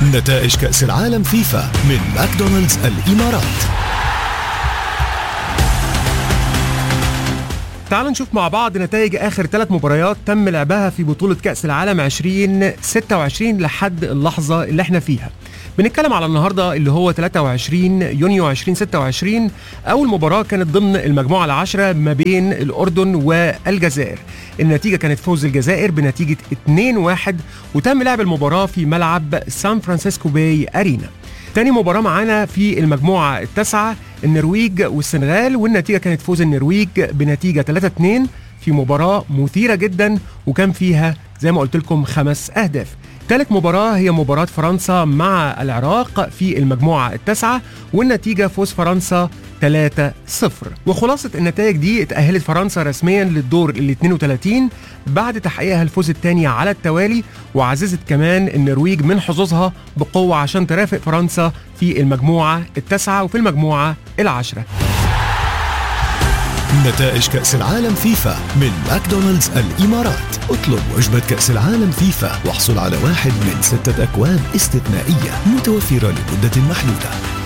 نتائج كأس العالم فيفا من ماكدونالدز الإمارات تعالوا نشوف مع بعض نتائج اخر ثلاث مباريات تم لعبها في بطوله كاس العالم 2026 لحد اللحظه اللي احنا فيها بنتكلم على النهارده اللي هو 23 يونيو 2026 اول مباراه كانت ضمن المجموعه العاشره ما بين الاردن والجزائر النتيجه كانت فوز الجزائر بنتيجه 2-1 وتم لعب المباراه في ملعب سان فرانسيسكو باي ارينا تاني مباراة معانا في المجموعة التاسعة النرويج والسنغال والنتيجة كانت فوز النرويج بنتيجة 3-2 في مباراة مثيرة جدا وكان فيها زي ما قلت لكم خمس أهداف ثالث مباراة هي مباراة فرنسا مع العراق في المجموعة التاسعة والنتيجة فوز فرنسا 3-0 وخلاصة النتائج دي اتأهلت فرنسا رسميا للدور ال 32 بعد تحقيقها الفوز الثاني على التوالي وعززت كمان النرويج من حظوظها بقوة عشان ترافق فرنسا في المجموعة التاسعة وفي المجموعة العاشرة نتائج كأس العالم فيفا من ماكدونالدز الإمارات اطلب وجبة كأس العالم فيفا واحصل على واحد من ستة أكواب استثنائية متوفرة لمدة محدودة